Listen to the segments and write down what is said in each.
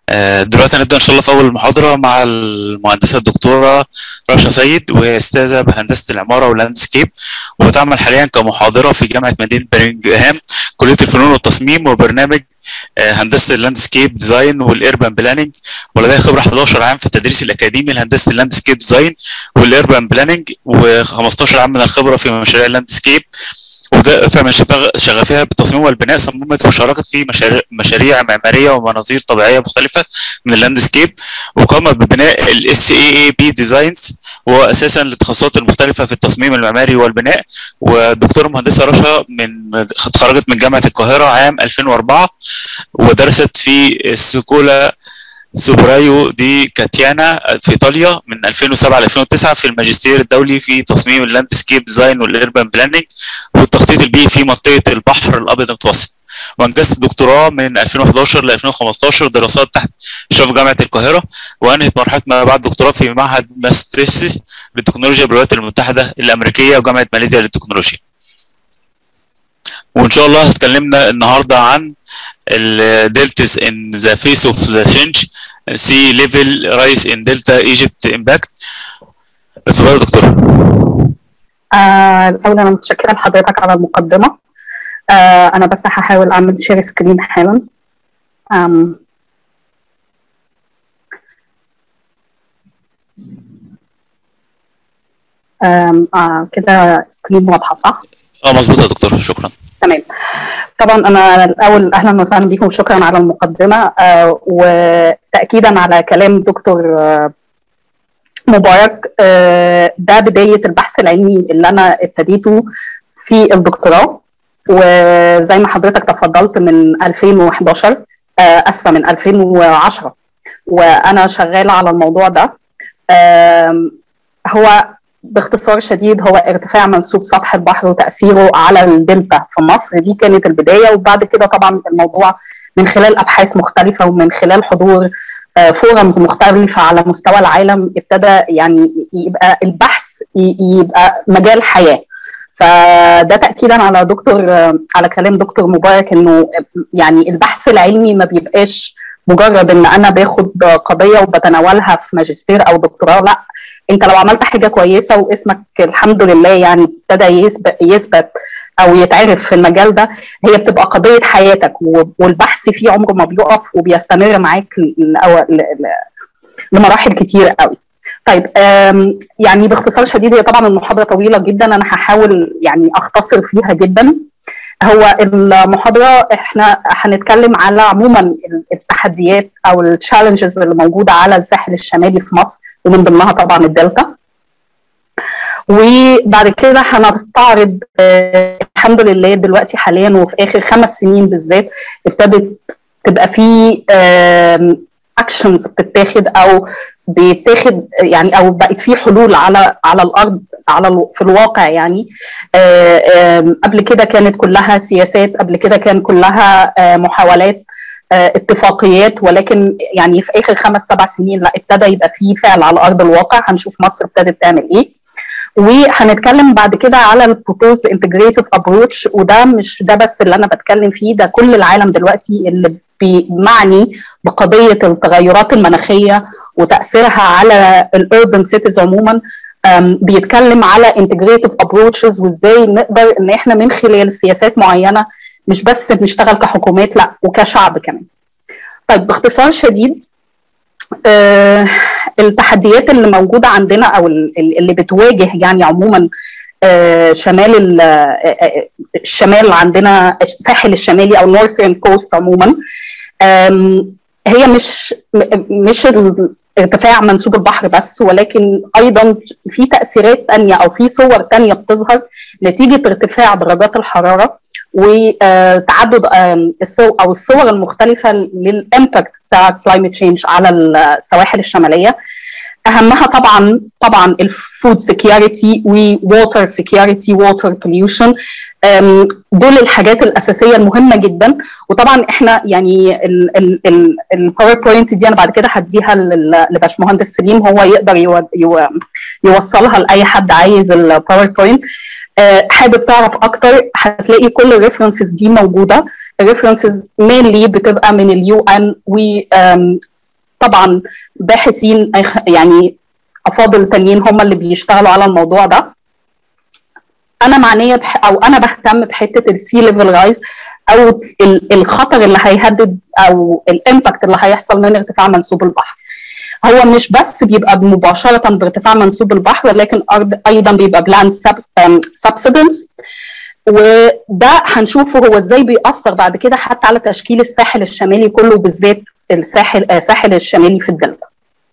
دلوقتي هنبدأ إن شاء الله في أول محاضرة مع المهندسة الدكتورة رشا سيد وهي أستاذة بهندسة العمارة واللاندسكيب وتعمل حاليا كمحاضرة في جامعة مدينة برينجهام كلية الفنون والتصميم وبرنامج هندسة اللاندسكيب ديزاين والإيربان بلاننج ولديها خبرة 11 عام في التدريس الأكاديمي لهندسة اللاندسكيب ديزاين والإيربان بلاننج و15 عام من الخبرة في مشاريع اللاندسكيب وده فعلا شغفها بالتصميم والبناء صممت وشاركت في مشاريع, مشاريع معماريه ومناظير طبيعيه مختلفه من اللاندسكيب وقامت ببناء الاس اي اي بي ديزاينز وهو اساسا للتخصصات المختلفه في التصميم المعماري والبناء والدكتوره مهندسه رشا من خرجت من جامعه القاهره عام 2004 ودرست في السكولا سوبرايو دي كاتيانا في ايطاليا من 2007 ل 2009 في الماجستير الدولي في تصميم اللاندسكيب ديزاين والاربان بلاننج والتخطيط البيئي في منطقه البحر الابيض المتوسط وانجزت دكتوراه من 2011 ل 2015 دراسات تحت اشراف جامعه القاهره وانهت مرحله ما بعد دكتوراه في معهد ماستريسيس للتكنولوجيا بالولايات المتحده الامريكيه وجامعه ماليزيا للتكنولوجيا وان شاء الله اتكلمنا النهارده عن الدلتاز ان ذا فيس اوف ذا تشينج سي ليفل رايس ان دلتا ايجيبت امباكت اتفضل يا دكتوره آه الاول انا متشكره لحضرتك على المقدمه آه انا بس هحاول اعمل شير سكرين حالا آم. آم آه كده سكرين واضحه صح؟ اه مظبوط يا دكتور شكرا تمام طبعا انا الاول اهلا وسهلا بكم وشكرا على المقدمه آه وتاكيدا على كلام دكتور آه مبارك آه ده بدايه البحث العلمي اللي انا ابتديته في الدكتوراه وزي ما حضرتك تفضلت من 2011 اسفه من 2010 وانا شغاله على الموضوع ده هو باختصار شديد هو ارتفاع منسوب سطح البحر وتاثيره على الدلتا في مصر دي كانت البدايه وبعد كده طبعا الموضوع من خلال ابحاث مختلفه ومن خلال حضور فورمز مختلفه على مستوى العالم ابتدى يعني يبقى البحث يبقى مجال حياه فده تاكيدا على دكتور على كلام دكتور مبارك انه يعني البحث العلمي ما بيبقاش مجرد ان انا باخد قضيه وبتناولها في ماجستير او دكتوراه لا انت لو عملت حاجه كويسه واسمك الحمد لله يعني ابتدى يثبت يثبت او يتعرف في المجال ده هي بتبقى قضيه حياتك والبحث فيه عمره ما بيقف وبيستمر معاك لمراحل كتير قوي طيب يعني باختصار شديد هي طبعا المحاضره طويله جدا انا هحاول يعني اختصر فيها جدا هو المحاضره احنا هنتكلم على عموما التحديات او التشالنجز اللي موجوده على الساحل الشمالي في مصر ومن ضمنها طبعا الدلتا وبعد كده هنستعرض آه الحمد لله دلوقتي حاليا وفي اخر خمس سنين بالذات ابتدت تبقى في آه اكشنز بتتاخد او بيتاخد يعني او بقت في حلول على على الارض على في الواقع يعني آآ آآ قبل كده كانت كلها سياسات قبل كده كان كلها محاولات اتفاقيات ولكن يعني في اخر خمس سبع سنين لا ابتدى يبقى في فعل على ارض الواقع هنشوف مصر ابتدت تعمل ايه وهنتكلم بعد كده على البروبوزد انتجريتيف ابروتش وده مش ده بس اللي انا بتكلم فيه ده كل العالم دلوقتي اللي معني بقضيه التغيرات المناخيه وتاثيرها على الاربن سيتيز عموما بيتكلم على انتجريتيف ابروتشز وازاي نقدر ان احنا من خلال سياسات معينه مش بس بنشتغل كحكومات لا وكشعب كمان. طيب باختصار شديد آه التحديات اللي موجوده عندنا او اللي بتواجه يعني عموما آه شمال الشمال عندنا الساحل الشمالي او نورثرن كوست عموما هي مش مش ارتفاع منسوب البحر بس ولكن ايضا في تاثيرات تانية او في صور تانية بتظهر نتيجه ارتفاع درجات الحراره وتعدد الصور او الصور المختلفه للامباكت بتاع كلايمت تشينج على السواحل الشماليه اهمها طبعا طبعا الفود سكيورتي ووتر سكيورتي ووتر بوليوشن دول الحاجات الاساسيه المهمه جدا وطبعا احنا يعني الباوربوينت دي انا بعد كده هديها لباشمهندس سليم هو يقدر يو يو يوصلها لاي حد عايز الباوربوينت حابب تعرف اكتر هتلاقي كل الريفرنسز دي موجوده الريفرنسز مينلي بتبقى من اليو ان و طبعا باحثين يعني افاضل تانيين هم اللي بيشتغلوا على الموضوع ده انا معنيه بح او انا بهتم بحته السي ليفل رايز او الخطر اللي هيهدد او الامباكت اللي هيحصل من ارتفاع منسوب البحر هو مش بس بيبقى مباشره بارتفاع منسوب البحر ولكن ايضا بيبقى بلان سبسيدنس وده هنشوفه هو ازاي بيأثر بعد كده حتى على تشكيل الساحل الشمالي كله بالذات الساحل الساحل الشمالي في الدلتا.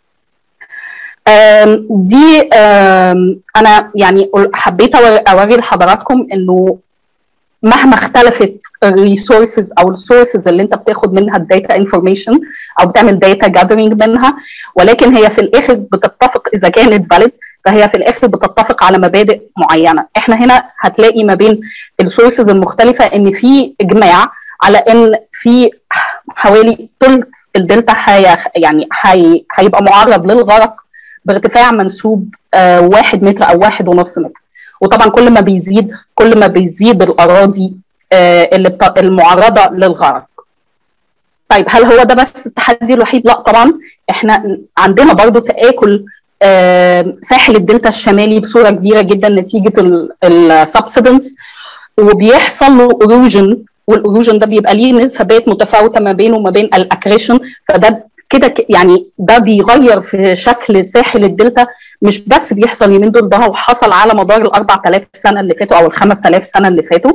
دي انا يعني حبيت اوري لحضراتكم انه مهما اختلفت الريسورسز او السورسز اللي انت بتاخد منها الداتا انفورميشن او بتعمل داتا جاذرينج منها ولكن هي في الاخر بتتفق اذا كانت فاليد فهي في الاخر بتتفق على مبادئ معينه احنا هنا هتلاقي ما بين السورسز المختلفه ان في اجماع على ان في حوالي ثلث الدلتا حي يعني حي هيبقى معرض للغرق بارتفاع منسوب آه واحد متر او واحد ونص متر وطبعا كل ما بيزيد كل ما بيزيد الاراضي آه اللي بتا... المعرضه للغرق طيب هل هو ده بس التحدي الوحيد لا طبعا احنا عندنا برضو تاكل آه ساحل الدلتا الشمالي بصوره كبيره جدا نتيجه السبسيدنس وبيحصل له اروجن والاروجن ده بيبقى ليه نسبات متفاوته ما بينه وما بين الاكريشن فده كده يعني ده بيغير في شكل ساحل الدلتا مش بس بيحصل اليومين دول ده هو حصل على مدار ال 4000 سنه اللي فاتوا او ال 5000 سنه اللي فاتوا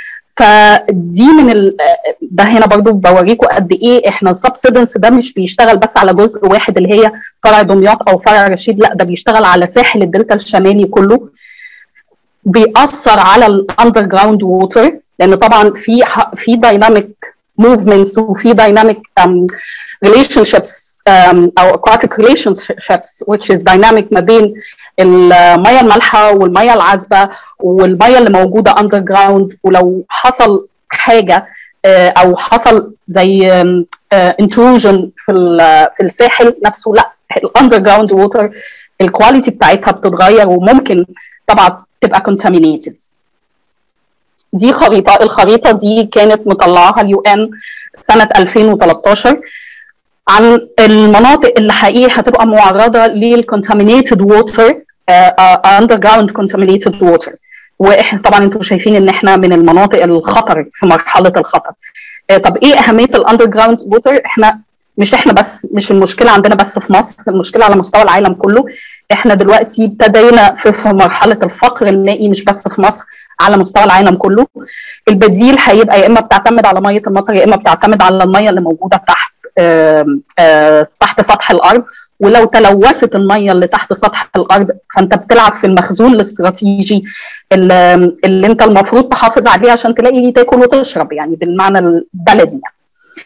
فدي من ال... ده هنا برضو بوريكم قد ايه احنا السبسيدنس ده مش بيشتغل بس على جزء واحد اللي هي فرع دمياط او فرع رشيد لا ده بيشتغل على ساحل الدلتا الشمالي كله بيأثر على الاندر جراوند ووتر لان طبعا في في دايناميك موفمنتس وفي دايناميك ريليشن شيبس او aquatic relationships which is dynamic ما بين الميه المالحه والميه العذبه والميه اللي موجوده اندر جراوند ولو حصل حاجه او حصل زي انتروجن في في الساحل نفسه لا الاندر جراوند ووتر الكواليتي بتاعتها بتتغير وممكن طبعا تبقى contaminated دي خريطه الخريطه دي كانت مطلعاها اليو ان سنه 2013 عن المناطق اللي حقيقي هتبقى معرضه للcontaminated water uh, underground contaminated water واحنا طبعا انتم شايفين ان احنا من المناطق الخطر في مرحله الخطر uh, طب ايه اهميه الاندر جراوند ووتر احنا مش احنا بس مش المشكله عندنا بس في مصر المشكله على مستوى العالم كله احنا دلوقتي ابتدينا في, في مرحله الفقر المائي مش بس في مصر على مستوى العالم كله البديل هيبقى يا اما بتعتمد على ميه المطر يا اما بتعتمد على الميه اللي موجوده تحت آآ آآ تحت سطح الارض ولو تلوثت الميه اللي تحت سطح الارض فانت بتلعب في المخزون الاستراتيجي اللي, اللي انت المفروض تحافظ عليه عشان تلاقي تاكل وتشرب يعني بالمعنى البلدي يعني.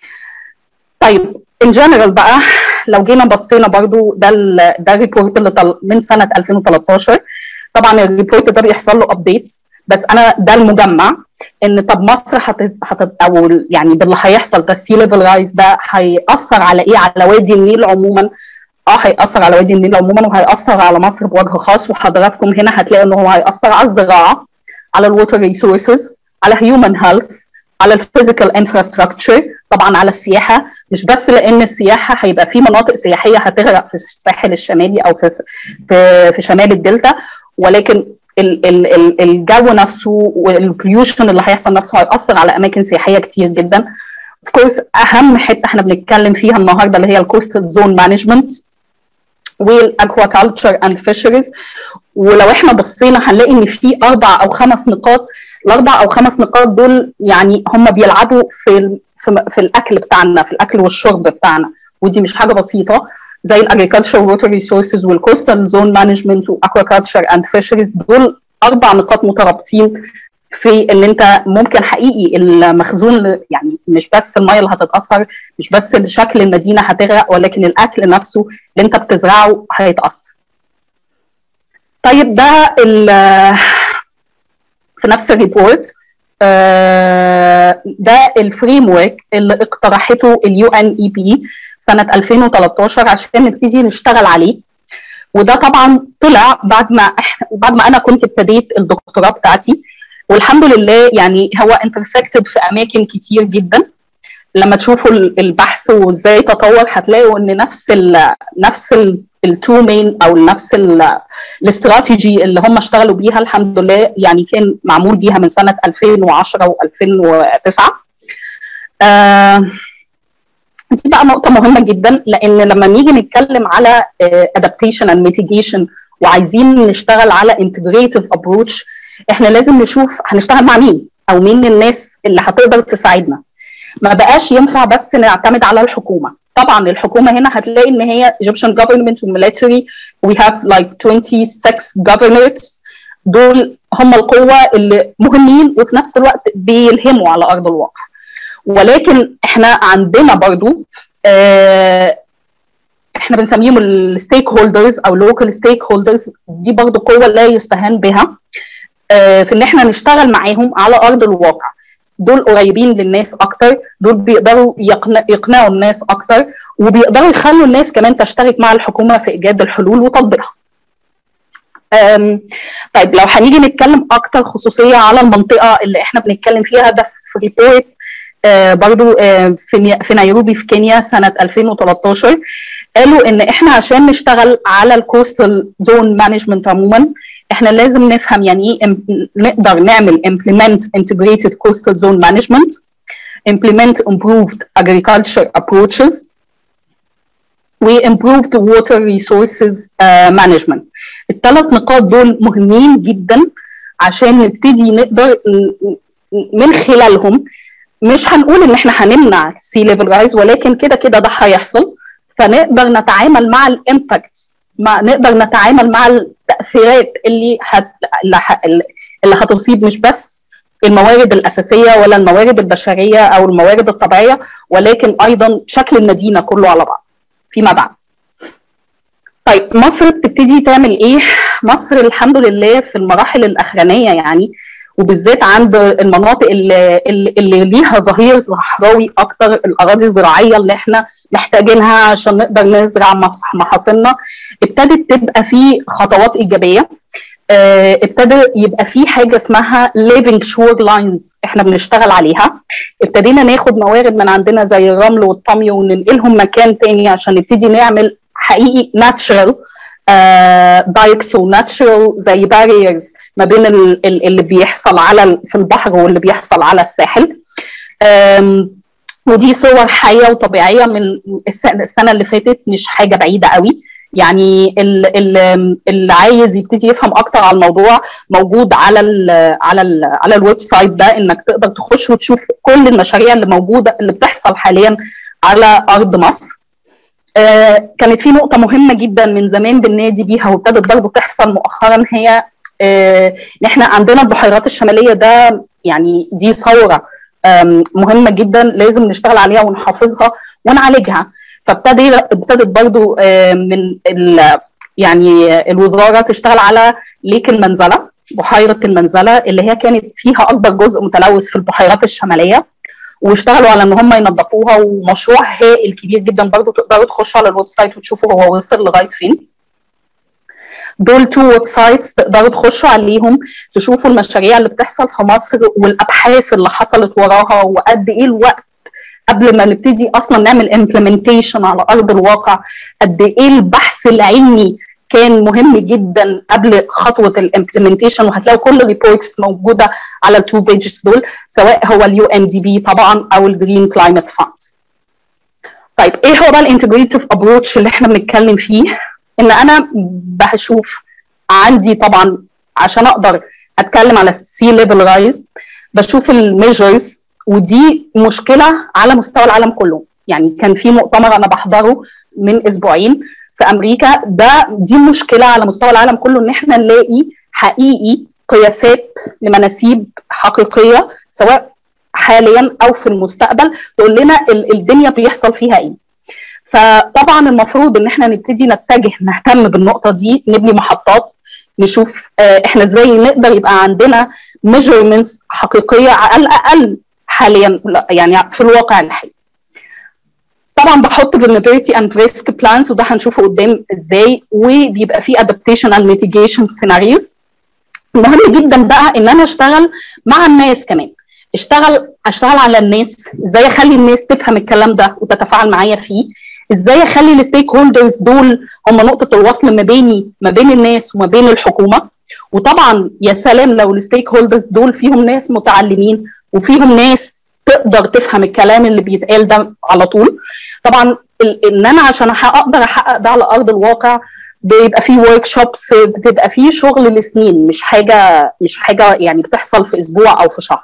طيب ان جنرال بقى لو جينا بصينا برضو ده ده الريبورت اللي طل من سنه 2013 طبعا الريبورت ده بيحصل له ابديت بس انا ده المجمع ان طب مصر هتت هتت او يعني باللي هيحصل ده السي ليفل رايز ده هياثر على ايه على وادي النيل عموما اه هياثر على وادي النيل عموما وهياثر على مصر بوجه خاص وحضراتكم هنا هتلاقوا ان هو هياثر على الزراعه على الووتر ريسورسز على هيومن هيلث على الفيزيكال انفراستراكشر طبعا على السياحه مش بس لان السياحه هيبقى في مناطق سياحيه هتغرق في الساحل الشمالي او في في, في شمال الدلتا ولكن ال ال ال الجو نفسه والبوليوشن اللي هيحصل نفسه هيأثر على اماكن سياحيه كتير جدا اوف كورس اهم حته احنا بنتكلم فيها النهارده اللي هي الكوستال زون مانجمنت والاكواكلتشر اند فيشريز ولو احنا بصينا هنلاقي ان في اربع او خمس نقاط الاربع او خمس نقاط دول يعني هم بيلعبوا في في, في الاكل بتاعنا في الاكل والشرب بتاعنا ودي مش حاجه بسيطه زي الاجريكلتشر ووتر ريسورسز والكوستال زون مانجمنت واكواكلتشر اند فيشريز دول اربع نقاط مترابطين في ان انت ممكن حقيقي المخزون يعني مش بس الميه اللي هتتاثر مش بس شكل المدينه هتغرق ولكن الاكل نفسه اللي انت بتزرعه هيتاثر. طيب ده في نفس الريبورت ده الفريم ورك اللي اقترحته اليو ان اي بي سنه 2013 عشان نبتدي نشتغل عليه وده طبعا طلع بعد ما احنا بعد ما انا كنت ابتديت الدكتوراه بتاعتي والحمد لله يعني هو انترسكتد في اماكن كتير جدا لما تشوفوا البحث وازاي تطور هتلاقوا ان نفس ال نفس التو مين او نفس الاستراتيجي اللي هم اشتغلوا بيها الحمد لله يعني كان معمول بيها من سنه 2010 و2009 آه دي بقى نقطه مهمه جدا لان لما نيجي نتكلم على ادابتيشن اند ميتيجيشن وعايزين نشتغل على انتجريتيف ابروتش احنا لازم نشوف هنشتغل مع مين او مين الناس اللي هتقدر تساعدنا ما بقاش ينفع بس نعتمد على الحكومه طبعا الحكومه هنا هتلاقي ان هي Egyptian government military we have like 26 governors دول هم القوه اللي مهمين وفي نفس الوقت بيلهموا على ارض الواقع ولكن احنا عندنا برضو آه احنا بنسميهم الستيك هولدرز او لوكال ستيك هولدرز دي برضو قوه لا يستهان بها آه في ان احنا نشتغل معاهم على ارض الواقع دول قريبين للناس اكتر دول بيقدروا يقنع يقنعوا الناس اكتر وبيقدروا يخلوا الناس كمان تشترك مع الحكومه في ايجاد الحلول وتطبيقها طيب لو هنيجي نتكلم اكتر خصوصيه على المنطقه اللي احنا بنتكلم فيها ده في ريبورت آه برضو آه في في نيروبي في كينيا سنه 2013 قالوا ان احنا عشان نشتغل على الكوستال زون مانجمنت عموما احنا لازم نفهم يعني ايه نقدر نعمل implement integrated coastal zone management implement improved agriculture approaches و improved water resources uh, management الثلاث نقاط دول مهمين جدا عشان نبتدي نقدر من خلالهم مش هنقول ان احنا هنمنع سي ليفل رايز ولكن كده كده ده هيحصل فنقدر نتعامل مع الامباكتس ما نقدر نتعامل مع التاثيرات اللي هت... اللي, ه... اللي هتصيب مش بس الموارد الاساسيه ولا الموارد البشريه او الموارد الطبيعيه ولكن ايضا شكل المدينه كله على بعض فيما بعد. طيب مصر بتبتدي تعمل ايه؟ مصر الحمد لله في المراحل الاخرانيه يعني وبالذات عند المناطق اللي, اللي ليها ظهير صحراوي اكتر الاراضي الزراعيه اللي احنا محتاجينها عشان نقدر نزرع محاصيلنا ابتدت تبقى في خطوات ايجابيه اه ابتدى يبقى في حاجه اسمها living shore lines احنا بنشتغل عليها ابتدينا ناخد موارد من عندنا زي الرمل والطمي وننقلهم مكان تاني عشان نبتدي نعمل حقيقي natural دايكس وناتشرال زي باريرز ما بين اللي بيحصل على في البحر واللي بيحصل على الساحل ودي صور حيه وطبيعيه من السنه اللي فاتت مش حاجه بعيده قوي يعني اللي عايز يبتدي يفهم اكتر على الموضوع موجود على ال على ال على الويب سايت ده انك تقدر تخش وتشوف كل المشاريع اللي موجوده اللي بتحصل حاليا على ارض مصر آه كانت في نقطه مهمه جدا من زمان بالنادي بيها وابتدت برضه تحصل مؤخرا هي آه ان احنا عندنا البحيرات الشماليه ده يعني دي ثوره آه مهمه جدا لازم نشتغل عليها ونحافظها ونعالجها فابتدي ابتدت برضه من ال يعني الوزاره تشتغل على ليك المنزله بحيره المنزله اللي هي كانت فيها اكبر جزء متلوث في البحيرات الشماليه واشتغلوا على ان هم ينظفوها ومشروع هائل كبير جدا برضو تقدروا تخشوا على الويب سايت وتشوفوا هو وصل لغايه فين دول تو ويب سايتس تقدروا تخشوا عليهم تشوفوا المشاريع اللي بتحصل في مصر والابحاث اللي حصلت وراها وقد ايه الوقت قبل ما نبتدي اصلا نعمل امبلمنتيشن على ارض الواقع قد ايه البحث العلمي كان مهم جدا قبل خطوه الامبلمنتيشن وهتلاقوا كل الريبورتس موجوده على التو بيجز دول سواء هو اليو ام دي بي طبعا او الجرين كلايمت فاند. طيب ايه هو بقى الانتجريتيف ابروتش اللي احنا بنتكلم فيه؟ ان انا بشوف عندي طبعا عشان اقدر اتكلم على سي ليفل رايز بشوف الميجرز ودي مشكله على مستوى العالم كله يعني كان في مؤتمر انا بحضره من اسبوعين في امريكا ده دي مشكله على مستوى العالم كله ان احنا نلاقي حقيقي قياسات لمناسيب حقيقيه سواء حاليا او في المستقبل تقول لنا الدنيا بيحصل فيها ايه فطبعا المفروض ان احنا نبتدي نتجه نهتم بالنقطه دي نبني محطات نشوف احنا ازاي نقدر يبقى عندنا measurements حقيقيه على الاقل حاليا يعني في الواقع الحالي طبعا بحط vulnerability and risk plans وده هنشوفه قدام ازاي وبيبقى فيه adaptation and mitigation scenarios مهم جدا بقى ان انا اشتغل مع الناس كمان اشتغل اشتغل على الناس ازاي اخلي الناس تفهم الكلام ده وتتفاعل معايا فيه ازاي اخلي الستيك هولدرز دول هم نقطه الوصل ما بيني ما بين الناس وما بين الحكومه وطبعا يا سلام لو الستيك هولدرز دول فيهم ناس متعلمين وفيهم ناس تقدر تفهم الكلام اللي بيتقال ده على طول طبعا ان انا عشان اقدر احقق ده على ارض الواقع بيبقى فيه ورك شوبس بتبقى فيه شغل لسنين مش حاجه مش حاجه يعني بتحصل في اسبوع او في شهر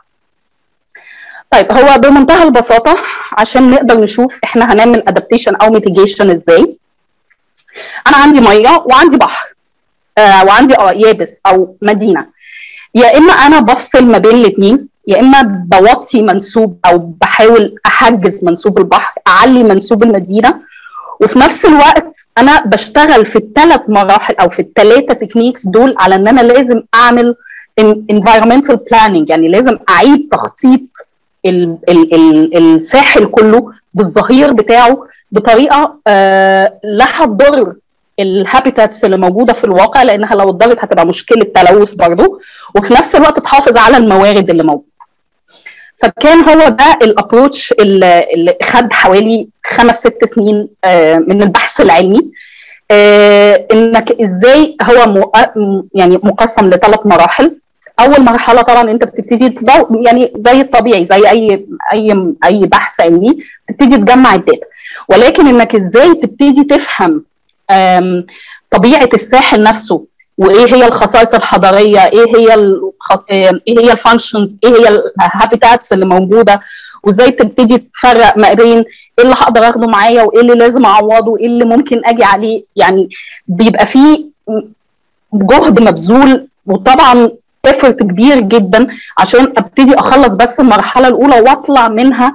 طيب هو بمنتهى البساطه عشان نقدر نشوف احنا هنعمل ادابتيشن او ميتيجيشن ازاي انا عندي ميه وعندي بحر آه وعندي اه يابس او مدينه يا اما انا بفصل ما بين الاثنين يا اما بوطي منسوب او بحاول احجز منسوب البحر اعلي منسوب المدينه وفي نفس الوقت انا بشتغل في الثلاث مراحل او في الثلاثه تكنيكس دول على ان انا لازم اعمل environmental planning يعني لازم اعيد تخطيط ال ال ال الساحل كله بالظهير بتاعه بطريقه آه لا هتضر الهابيتاتس اللي موجوده في الواقع لانها لو اتضرت هتبقى مشكله تلوث برضه وفي نفس الوقت تحافظ على الموارد اللي موجوده. فكان هو ده الابروتش اللي, اللي خد حوالي خمس ست سنين آه من البحث العلمي آه انك ازاي هو يعني مقسم لثلاث مراحل اول مرحله طبعا انت بتبتدي يعني زي الطبيعي زي اي اي اي بحث علمي تبتدي تجمع الداتا ولكن انك ازاي تبتدي تفهم طبيعه الساحل نفسه وايه هي الخصائص الحضاريه ايه هي الخص... ايه هي الفانكشنز ايه هي الهابيتاتس اللي موجوده وازاي تبتدي تفرق ما بين ايه اللي هقدر اخده معايا وايه اللي لازم اعوضه وايه اللي ممكن اجي عليه يعني بيبقى فيه جهد مبذول وطبعا افرت كبير جدا عشان ابتدي اخلص بس المرحله الاولى واطلع منها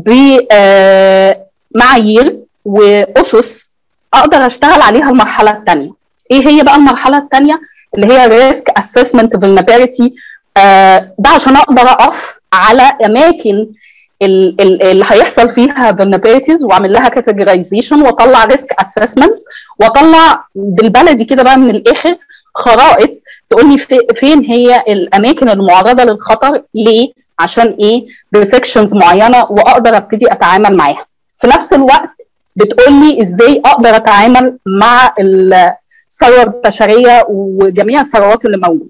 بمعايير واسس اقدر اشتغل عليها المرحله الثانيه ايه هي بقى المرحله الثانيه اللي هي ريسك اسسمنت فولنربيلتي ده عشان اقدر اقف على اماكن اللي هيحصل فيها vulnerabilities واعمل لها كاتيجورايزيشن واطلع ريسك اسسمنت واطلع بالبلدي كده بقى من الاخر خرائط تقول لي في فين هي الاماكن المعرضه للخطر ليه عشان ايه بسكشنز معينه واقدر ابتدي اتعامل معاها في نفس الوقت بتقول لي ازاي اقدر اتعامل مع الثروه البشريه وجميع الثروات اللي موجوده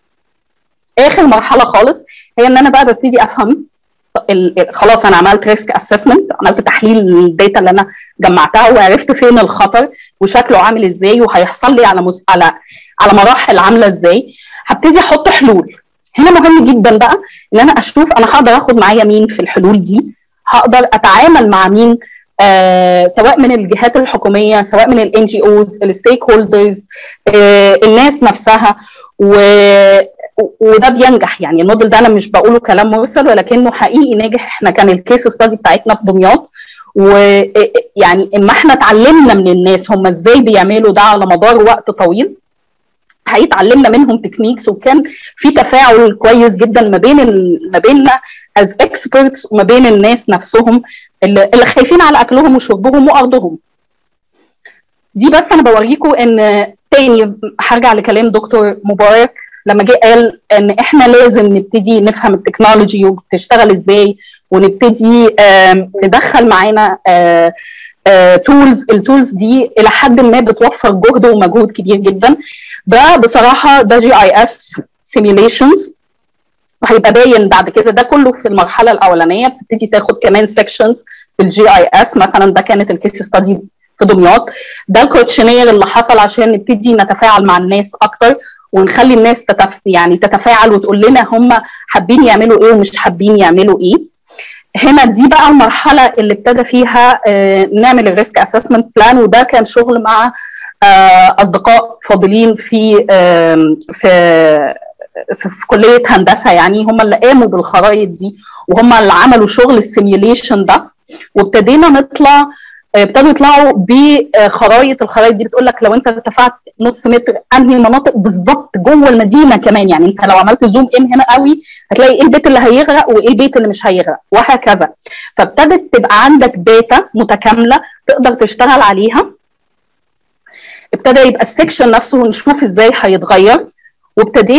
اخر مرحله خالص هي ان انا بقى ببتدي افهم خلاص انا عملت ريسك اسسمنت عملت تحليل الداتا اللي انا جمعتها وعرفت فين الخطر وشكله عامل ازاي وهيحصل لي على مس... على على مراحل عامله ازاي هبتدي احط حلول هنا مهم جدا بقى ان انا اشوف انا هقدر اخد معايا مين في الحلول دي هقدر اتعامل مع مين آه سواء من الجهات الحكوميه سواء من الان جي اوز الستيك هولدرز الناس نفسها و وده بينجح يعني الموديل ده انا مش بقوله كلام مرسل ولكنه حقيقي ناجح احنا كان الكيس ستادي بتاعتنا في دمياط ويعني اما احنا اتعلمنا من الناس هم ازاي بيعملوا ده على مدار وقت طويل حقيقي اتعلمنا منهم تكنيكس وكان في تفاعل كويس جدا ما بين ما بيننا از اكسبرتس وما بين الناس نفسهم اللي, اللي خايفين على اكلهم وشربهم وارضهم دي بس انا بوريكم ان تاني هرجع لكلام دكتور مبارك لما جه قال ان احنا لازم نبتدي نفهم التكنولوجي وبتشتغل ازاي ونبتدي ندخل معانا تولز التولز دي الى حد ما بتوفر جهد ومجهود كبير جدا ده بصراحه ده جي اي اس سيميوليشنز وهيبقى باين بعد كده ده كله في المرحله الاولانيه بتبتدي تاخد كمان سيكشنز في الجي اي اس مثلا ده كانت الكيس ستادي في دمياط ده الكوتشنير اللي حصل عشان نبتدي نتفاعل مع الناس اكتر ونخلي الناس تتف... يعني تتفاعل وتقول لنا هم حابين يعملوا ايه ومش حابين يعملوا ايه هنا دي بقى المرحله اللي ابتدى فيها آه نعمل الريسك اسسمنت بلان وده كان شغل مع آه اصدقاء فاضلين في آه في في, في كليه هندسه يعني هم اللي قاموا بالخرائط دي وهم اللي عملوا شغل السيميوليشن ده وابتدينا نطلع ابتدوا يطلعوا بخرايط الخرايط دي بتقول لك لو انت ارتفعت نص متر انهي المناطق بالظبط جوه المدينه كمان يعني انت لو عملت زوم ان هنا قوي هتلاقي ايه البيت اللي هيغرق وايه البيت اللي مش هيغرق وهكذا فابتدت تبقى عندك داتا متكامله تقدر تشتغل عليها ابتدى يبقى السكشن نفسه ونشوف ازاي هيتغير وابتديت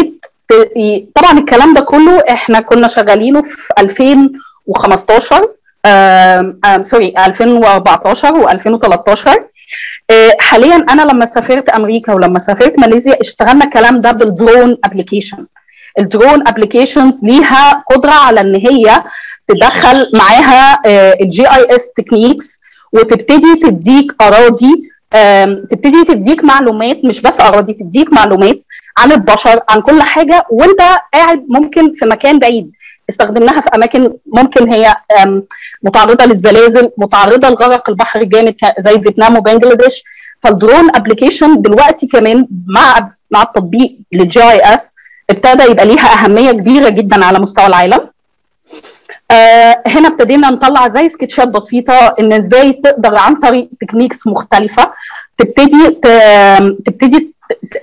طبعا الكلام ده كله احنا كنا شغالينه في 2015 سوري 2014 و2013 حاليا انا لما سافرت امريكا ولما سافرت ماليزيا اشتغلنا الكلام ده بالدرون ابلكيشن الدرون ابلكيشنز ليها قدره على ان هي تدخل معاها الجي اي اس تكنيكس وتبتدي تديك اراضي تبتدي تديك معلومات مش بس اراضي تديك معلومات عن البشر عن كل حاجه وانت قاعد ممكن في مكان بعيد استخدمناها في اماكن ممكن هي متعرضه للزلازل متعرضه لغرق البحر الجامد زي فيتنام وبنجلاديش فالدرون ابلكيشن دلوقتي كمان مع مع التطبيق للجي اي اس ابتدى يبقى ليها اهميه كبيره جدا على مستوى العالم آه هنا ابتدينا نطلع زي سكتشات بسيطه ان ازاي تقدر عن طريق تكنيكس مختلفه تبتدي تبتدي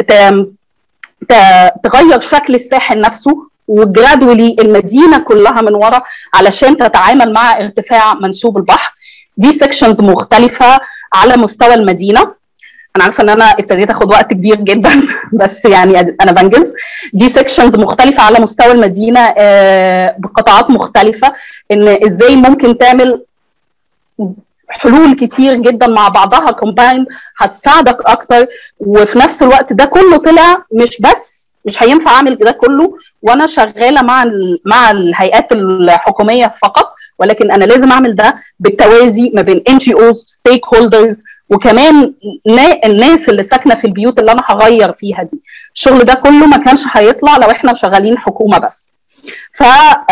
تغير شكل الساحل نفسه وجرادولي المدينه كلها من ورا علشان تتعامل مع ارتفاع منسوب البحر دي سيكشنز مختلفه على مستوى المدينه انا عارفه ان انا ابتديت اخد وقت كبير جدا بس يعني انا بنجز دي سيكشنز مختلفه على مستوى المدينه بقطاعات مختلفه ان ازاي ممكن تعمل حلول كتير جدا مع بعضها كومبايند هتساعدك اكتر وفي نفس الوقت ده كله طلع مش بس مش هينفع اعمل ده كله وانا شغاله مع مع الهيئات الحكوميه فقط ولكن انا لازم اعمل ده بالتوازي ما بين ان جي اوز ستيك هولدرز وكمان الناس اللي ساكنه في البيوت اللي انا هغير فيها دي الشغل ده كله ما كانش هيطلع لو احنا شغالين حكومه بس ف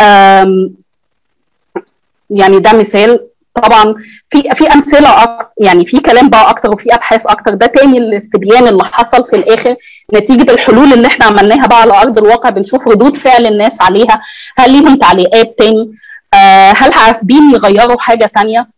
يعني ده مثال طبعا في في امثله أكتر يعني في كلام بقى اكتر وفي ابحاث اكتر ده تاني الاستبيان اللي حصل في الاخر نتيجه الحلول اللي احنا عملناها بقى على ارض الواقع بنشوف ردود فعل الناس عليها هل ليهم تعليقات تاني آه هل حابين يغيروا حاجه تانيه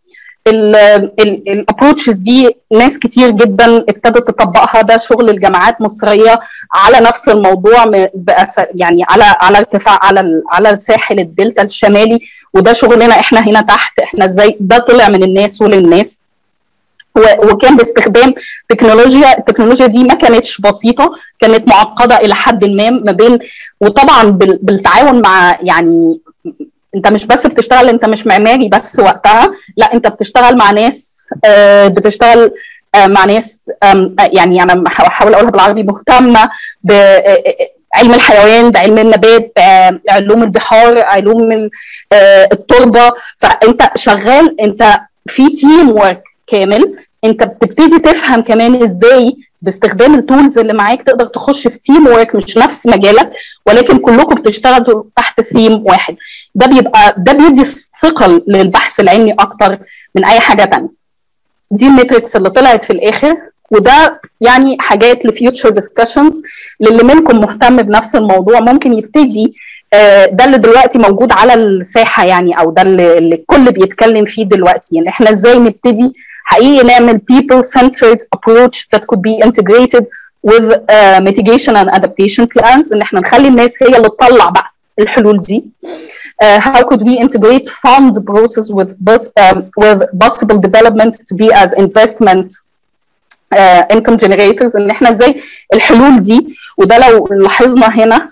الابروتشز دي ناس كتير جدا ابتدت تطبقها ده شغل الجامعات مصريه على نفس الموضوع يعني على على ارتفاع على على ساحل الدلتا الشمالي وده شغلنا احنا هنا تحت احنا ازاي ده طلع من الناس وللناس وكان باستخدام تكنولوجيا التكنولوجيا دي ما كانتش بسيطه كانت معقده الى حد ما ما بين وطبعا بالتعاون مع يعني انت مش بس بتشتغل انت مش معماري بس وقتها لا انت بتشتغل مع ناس بتشتغل مع ناس يعني انا بحاول اقولها بالعربي مهتمه بعلم الحيوان بعلم النبات بعلوم البحار علوم التربه فانت شغال انت في تيم ورك كامل انت بتبتدي تفهم كمان ازاي باستخدام التولز اللي معاك تقدر تخش في تيم ورك مش نفس مجالك ولكن كلكم بتشتغلوا تحت ثيم واحد ده بيبقى ده بيدي ثقل للبحث العلمي اكتر من اي حاجه تانية دي الميتريكس اللي طلعت في الاخر وده يعني حاجات لفيوتشر ديسكشنز للي منكم مهتم بنفس الموضوع ممكن يبتدي ده اللي دلوقتي موجود على الساحه يعني او ده اللي الكل بيتكلم فيه دلوقتي يعني احنا ازاي نبتدي حقيقي نعمل people centered approach that could be integrated with uh, mitigation and adaptation plans ان احنا نخلي الناس هي اللي تطلع بقى الحلول دي uh, how could we integrate fund process with bus, um, with possible development to be as investment uh, income generators ان احنا ازاي الحلول دي وده لو لاحظنا هنا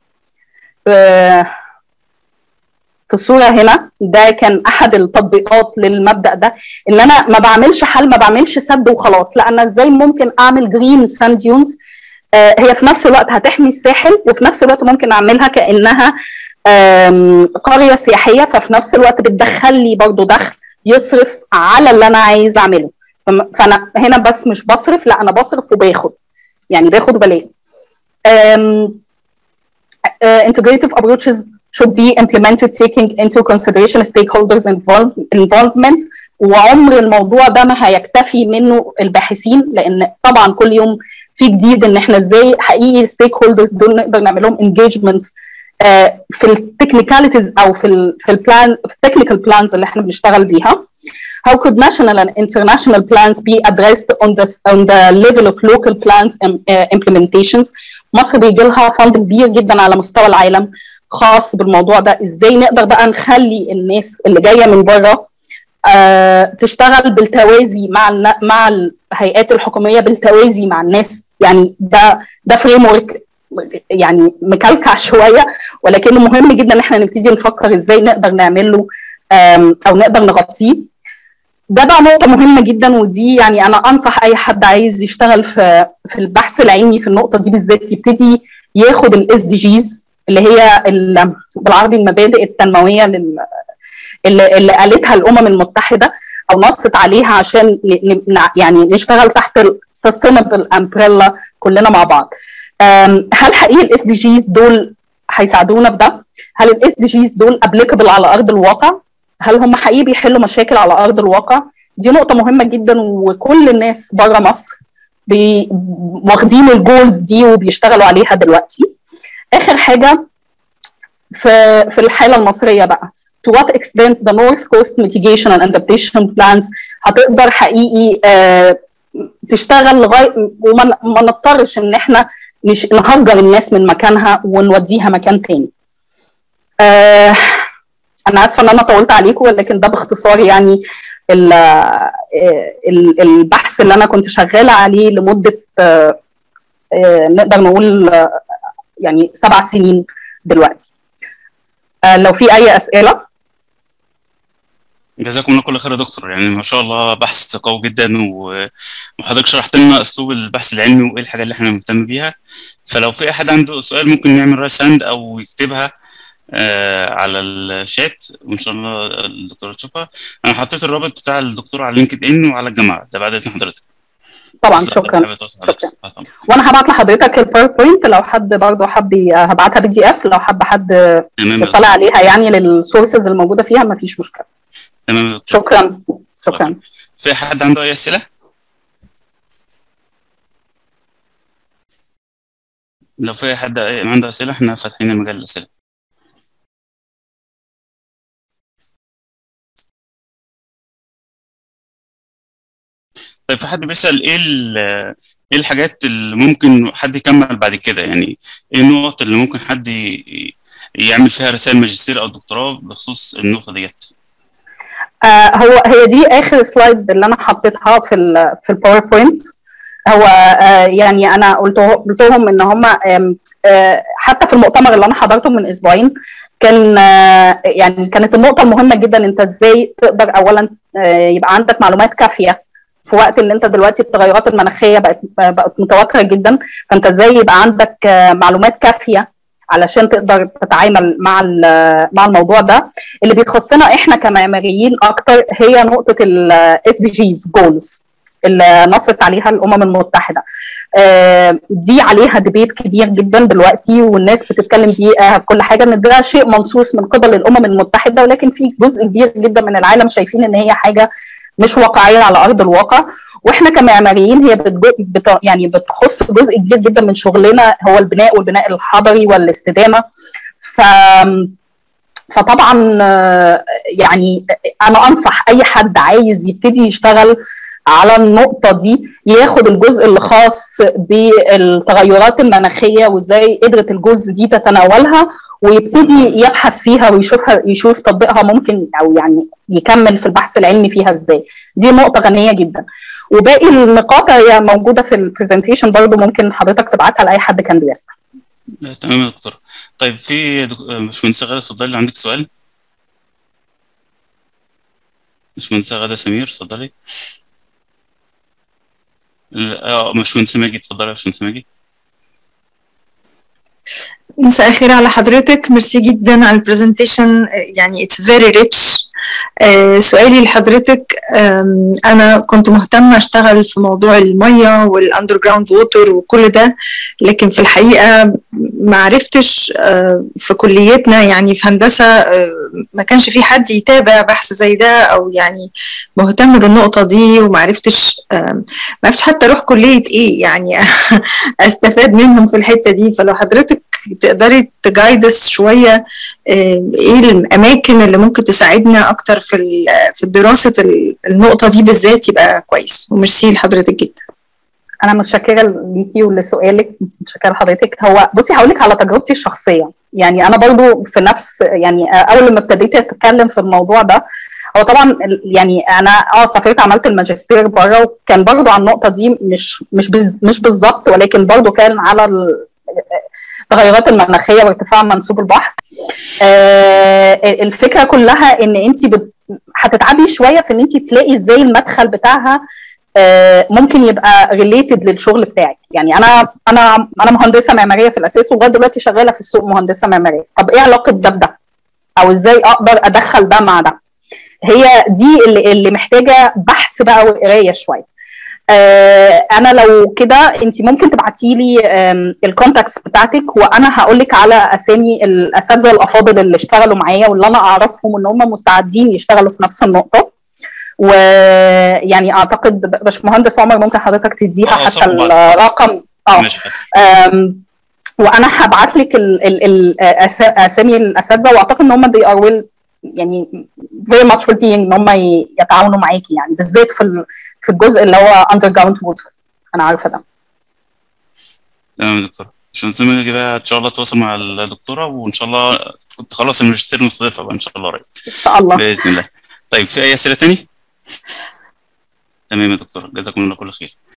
uh, في الصورة هنا ده كان أحد التطبيقات للمبدأ ده إن أنا ما بعملش حل ما بعملش سد وخلاص لا أنا إزاي ممكن أعمل جرين ساند ديونز آه هي في نفس الوقت هتحمي الساحل وفي نفس الوقت ممكن أعملها كأنها قرية سياحية ففي نفس الوقت بتدخل لي برضو دخل يصرف على اللي أنا عايز أعمله فأنا هنا بس مش بصرف لا أنا بصرف وباخد يعني باخد وبلاقي integrative approaches should be implemented taking into consideration stakeholders involvement وعمر الموضوع ده ما هيكتفي منه الباحثين لان طبعا كل يوم في جديد ان احنا ازاي حقيقي ستيك هولدرز دول نقدر نعمل لهم انجيجمنت في التكنيكاليتيز او في ال في البلان في التكنيكال بلانز اللي احنا بنشتغل بيها how could national and international plans be addressed on the on the level of local plans uh, implementations مصر بيجي لها فند كبير جدا على مستوى العالم خاص بالموضوع ده ازاي نقدر بقى نخلي الناس اللي جايه من بره آه تشتغل بالتوازي مع مع الهيئات الحكوميه بالتوازي مع الناس يعني ده ده فريم ورك يعني مكلكع شويه ولكنه مهم جدا ان احنا نبتدي نفكر ازاي نقدر نعمل له او نقدر نغطيه ده بقى نقطة مهمة جدا ودي يعني أنا أنصح أي حد عايز يشتغل في في البحث العلمي في النقطة دي بالذات يبتدي ياخد الاس دي جيز اللي هي بالعربي المبادئ التنموية لل اللي, اللي قالتها الأمم المتحدة أو نصت عليها عشان يعني نشتغل تحت السستينبل امبريلا كلنا مع بعض. هل حقيقي الاس دي جيز دول هيساعدونا في ده؟ هل الاس دي جيز دول ابليكابل على ارض الواقع؟ هل هم حقيقي بيحلوا مشاكل على ارض الواقع؟ دي نقطه مهمه جدا وكل الناس بره مصر بي... واخدين الجولز دي وبيشتغلوا عليها دلوقتي. اخر حاجه في في الحاله المصريه بقى to what extent the North Coast mitigation and adaptation plans هتقدر حقيقي آه تشتغل لغايه وما نضطرش ان احنا نش... نهجر الناس من مكانها ونوديها مكان تاني. آه انا اسفه ان انا طولت عليكم ولكن ده باختصار يعني ال ال البحث اللي انا كنت شغاله عليه لمده آه آه نقدر نقول آه يعني سبع سنين دلوقتي. آه لو في اي اسئله جزاكم الله كل خير يا دكتور يعني ما شاء الله بحث قوي جدا وحضرتك شرحت لنا اسلوب البحث العلمي وايه الحاجه اللي احنا مهتم بيها فلو في احد عنده سؤال ممكن نعمل رايس هاند او يكتبها آه على الشات وان شاء الله الدكتوره تشوفها انا حطيت الرابط بتاع الدكتور على لينكد ان وعلى الجامعه ده بعد اذن حضرتك طبعا شكرا شكرا وانا هبعت لحضرتك الباوربوينت لو حد برضه حب هبعتها بي دي اف لو حب حد يطلع عليها يعني للسورسز الموجوده فيها ما فيش مشكله تمام شكرا شكرا في حد عنده اي اسئله لو في حد عنده اسئله احنا فاتحين المجال للاسئله طيب في حد بيسال ايه ايه الحاجات اللي ممكن حد يكمل بعد كده يعني ايه النقط اللي ممكن حد يعمل فيها رسائل ماجستير او دكتوراه بخصوص النقطه ديت آه هو هي دي اخر سلايد اللي انا حطيتها في ال في الباوربوينت هو آه يعني انا قلت قلتهم ان هم آه حتى في المؤتمر اللي انا حضرته من اسبوعين كان يعني كانت النقطه المهمه جدا انت ازاي تقدر اولا يبقى عندك معلومات كافيه في وقت اللي انت دلوقتي التغيرات المناخيه بقت بقت متواتره جدا فانت ازاي يبقى عندك معلومات كافيه علشان تقدر تتعامل مع مع الموضوع ده اللي بيخصنا احنا كمعماريين اكتر هي نقطه الاس دي جيز جولز اللي نصت عليها الامم المتحده دي عليها ديبيت كبير جدا دلوقتي والناس بتتكلم فيها في كل حاجه ان ده شيء منصوص من قبل الامم المتحده ولكن في جزء كبير جدا من العالم شايفين ان هي حاجه مش واقعيه على ارض الواقع واحنا كمعماريين هي بت يعني بتخص جزء كبير جدا من شغلنا هو البناء والبناء الحضري والاستدامه ف فطبعا يعني انا انصح اي حد عايز يبتدي يشتغل على النقطة دي ياخد الجزء اللي خاص بالتغيرات المناخية وازاي قدرت الجولز دي تتناولها ويبتدي يبحث فيها ويشوفها يشوف تطبيقها ممكن او يعني يكمل في البحث العلمي فيها ازاي دي نقطة غنية جدا وباقي النقاط هي موجودة في البرزنتيشن برضو ممكن حضرتك تبعتها لأي حد كان بيسأل تمام يا دكتور طيب في دك... باشمهندسة غادة اتفضلي عندك سؤال باشمهندسة غادة سمير اتفضلي اه باشمهندس ماجد اتفضلي يا باشمهندس ماجد مساء الخير على حضرتك ميرسي جدا على البرزنتيشن يعني اتس فيري ريتش سؤالي لحضرتك انا كنت مهتمه اشتغل في موضوع الميه والاندر جراوند ووتر وكل ده لكن في الحقيقه ما عرفتش في كليتنا يعني في هندسه ما كانش في حد يتابع بحث زي ده او يعني مهتم بالنقطه دي وما عرفتش ما عرفتش حتى اروح كليه ايه يعني استفاد منهم في الحته دي فلو حضرتك تقدري تجايدس شويه ايه الاماكن اللي ممكن تساعدنا اكتر في في دراسه النقطه دي بالذات يبقى كويس وميرسي لحضرتك جدا انا متشكره ليكي ولسؤالك متشكره لحضرتك هو بصي هقول لك على تجربتي الشخصيه يعني انا برضو في نفس يعني اول ما ابتديت اتكلم في الموضوع ده هو طبعا يعني انا اه سافرت عملت الماجستير بره وكان برضو على النقطه دي مش مش بز مش بالظبط ولكن برضو كان على التغيرات المناخيه وارتفاع منسوب البحر الفكره كلها ان انت بت... هتتعبي شويه في ان انت تلاقي ازاي المدخل بتاعها ممكن يبقى ريليتد للشغل بتاعك يعني انا انا انا مهندسه معماريه في الاساس ولغايه دلوقتي شغاله في السوق مهندسه معماريه طب ايه علاقه ده بده او ازاي اقدر ادخل ده مع ده هي دي اللي, اللي محتاجه بحث بقى وقرايه شويه آه انا لو كده انت ممكن تبعتي لي الكونتاكتس بتاعتك وانا هقول لك على اسامي الاساتذه الافاضل اللي اشتغلوا معايا واللي انا اعرفهم ان هم مستعدين يشتغلوا في نفس النقطه ويعني اعتقد باشمهندس عمر ممكن حضرتك تديها حتى الرقم اه وانا هبعت لك اسامي الاساتذه واعتقد ان هم they are well يعني very much well being ان هم يتعاونوا معاكي يعني بالذات في في الجزء اللي هو underground water انا عارفه ده تمام يا دكتور عشان نسمي كده ان شاء الله تواصل مع الدكتوره وان شاء الله كنت تخلص الماجستير المستضيفه بقى ان شاء الله قريب ان شاء الله باذن الله طيب في اي اسئله تاني؟ تمام يا دكتور جزاكم الله كل خير